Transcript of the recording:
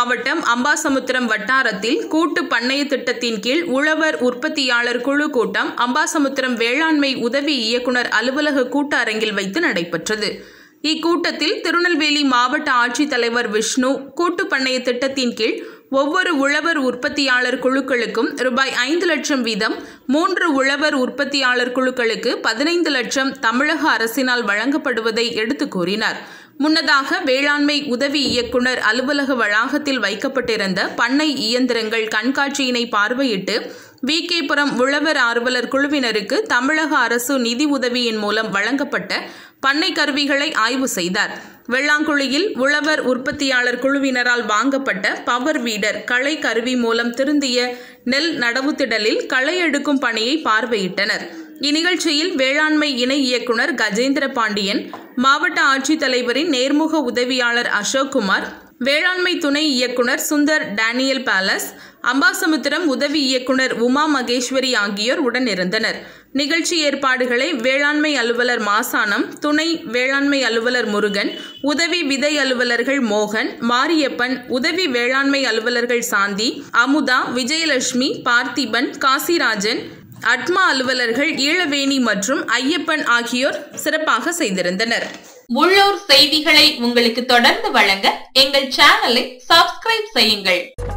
மாவட்டம் அம்பாசமுத்திரம் வட்டாரத்தில் கூட்டு பண்ணைய திட்டத்தின் கீழ் உழவர் உற்பத்தியாளர் குழு கூட்டம் அம்பாசமுத்திரம் வேளாண்மை உதவி இயக்குனர் அலுவலக கூட்ட அரங்கில் வைத்து நடைபெற்றது இக்கூட்டத்தில் திருநெல்வேலி மாவட்ட ஆட்சித்தலைவர் விஷ்ணு கூட்டு பண்ணைய திட்டத்தின் கீழ் ஒவ்வொரு உழவர் உற்பத்தியாளர் குழுக்களுக்கும் ரூபாய் ஐந்து லட்சம் வீதம் மூன்று உழவர் உற்பத்தியாளர் குழுக்களுக்கு பதினைந்து லட்சம் தமிழக அரசினால் வழங்கப்படுவதை எடுத்துக் கூறினார் முன்னதாக வேளாண்மை உதவி இயக்குனர் அலுவலக வளாகத்தில் வைக்கப்பட்டிருந்த பண்ணை இயந்திரங்கள் கண்காட்சியினை பார்வையிட்டு வி கேபுரம் உழவர் ஆர்வலர் குழுவினருக்கு தமிழக அரசு நிதி உதவியின் மூலம் வழங்கப்பட்ட பண்ணை கருவிகளை ஆய்வு செய்தார் வெள்ளாங்குழியில் உழவர் உற்பத்தியாளர் குழுவினரால் வாங்கப்பட்ட பவர் வீடர் களை கருவி மூலம் திருந்திய நெல் நடவுத்திடலில் களை எடுக்கும் பணியை பார்வையிட்டனர் இந்நிகழ்ச்சியில் வேளாண்மை இணை இயக்குனர் கஜேந்திர பாண்டியன் மாவட்ட ஆட்சித்தலைவரின் நேர்முக உதவியாளர் அசோக்குமார் வேளாண்மை துணை இயக்குனர் சுந்தர் டேனியல் பேலஸ் அம்பாசமுத்திரம் உதவி இயக்குனர் உமா மகேஸ்வரி ஆகியோர் உடனிருந்தனர் நிகழ்ச்சி ஏற்பாடுகளை வேளாண்மை அலுவலர் மாசானம் துணை வேளாண்மை அலுவலர் முருகன் உதவி விதை அலுவலர்கள் மோகன் மாரியப்பன் உதவி வேளாண்மை அலுவலர்கள் சாந்தி அமுதா விஜயலட்சுமி பார்த்திபன் காசிராஜன் அட்மா அலுவலர்கள் ஈழவேணி மற்றும் ஐயப்பன் ஆகியோர் சிறப்பாக செய்திருந்தனர் உள்ளூர் செய்திகளை உங்களுக்கு தொடர்ந்து வழங்க எங்கள் சேனலை சப்ஸ்கிரைப் செய்யுங்கள்